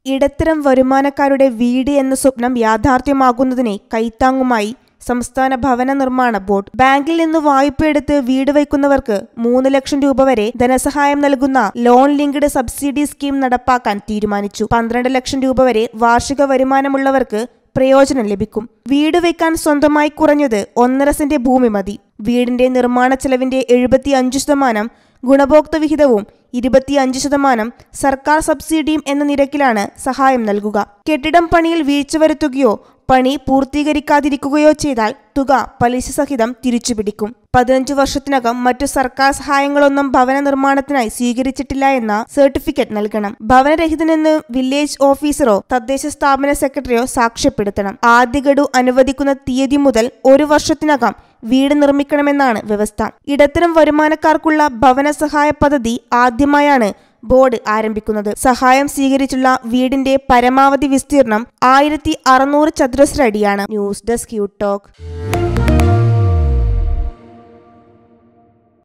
ഇടത്തരം വരുമാനക്കാരുടെ വീട് എന്ന സ്വപ്നം യാഥാർത്ഥ്യമാകുന്നതിന് കൈത്താങ്ങുമായി സംസ്ഥാന ഭവന നിർമ്മാണ ബോർഡ് ബാങ്കിൽ നിന്ന് വായ്പയെടുത്ത് വീട് വയ്ക്കുന്നവർക്ക് മൂന്ന് ലക്ഷം രൂപ വരെ ധനസഹായം നൽകുന്ന ലോൺ ലിങ്ക്ഡ് സബ്സിഡി സ്കീം നടപ്പാക്കാൻ തീരുമാനിച്ചു പന്ത്രണ്ട് ലക്ഷം രൂപ വരെ വാർഷിക വരുമാനമുള്ളവർക്ക് പ്രയോജനം ലഭിക്കും വീട് വയ്ക്കാൻ സ്വന്തമായി കുറഞ്ഞത് ഒന്നര സെന്റ് ഭൂമി മതി വീടിന്റെ നിർമ്മാണ ചെലവിന്റെ എഴുപത്തി അഞ്ച് ശതമാനം ഗുണഭോക്തൃ വിഹിതവും ഇരുപത്തിയഞ്ച് ശതമാനം സർക്കാർ സബ്സിഡിയും എന്ന നിരക്കിലാണ് സഹായം നൽകുക കെട്ടിടം പണിയിൽ വീഴ്ച വരുത്തുകയോ പണി പൂർത്തീകരിക്കാതിരിക്കുകയോ ചെയ്താൽ തുക പലിശ സഹിതം തിരിച്ചുപിടിക്കും പതിനഞ്ചു വർഷത്തിനകം മറ്റു സർക്കാർ സഹായങ്ങളൊന്നും ഭവന നിർമ്മാണത്തിനായി സ്വീകരിച്ചിട്ടില്ല എന്ന സർട്ടിഫിക്കറ്റ് നൽകണം ഭവനരഹിതനെന്ന് വില്ലേജ് ഓഫീസറോ തദ്ദേശ സ്ഥാപന സെക്രട്ടറിയോ സാക്ഷ്യപ്പെടുത്തണം ആദ്യ ഗഡു അനുവദിക്കുന്ന തീയതി മുതൽ ഒരു വർഷത്തിനകം വീട് നിർമ്മിക്കണമെന്നാണ് വ്യവസ്ഥ ഇടത്തരം വരുമാനക്കാർക്കുള്ള ഭവന സഹായ പദ്ധതി ആദ്യമായാണ് ബോർഡ് ആരംഭിക്കുന്നത് സഹായം സ്വീകരിച്ചുള്ള വീടിന്റെ പരമാവധി വിസ്തീർണം ആയിരത്തി അറുന്നൂറ് ചതുരശ്ര അടിയാണ് ന്യൂസ് ഡെസ്ക് യു ടോക്ക്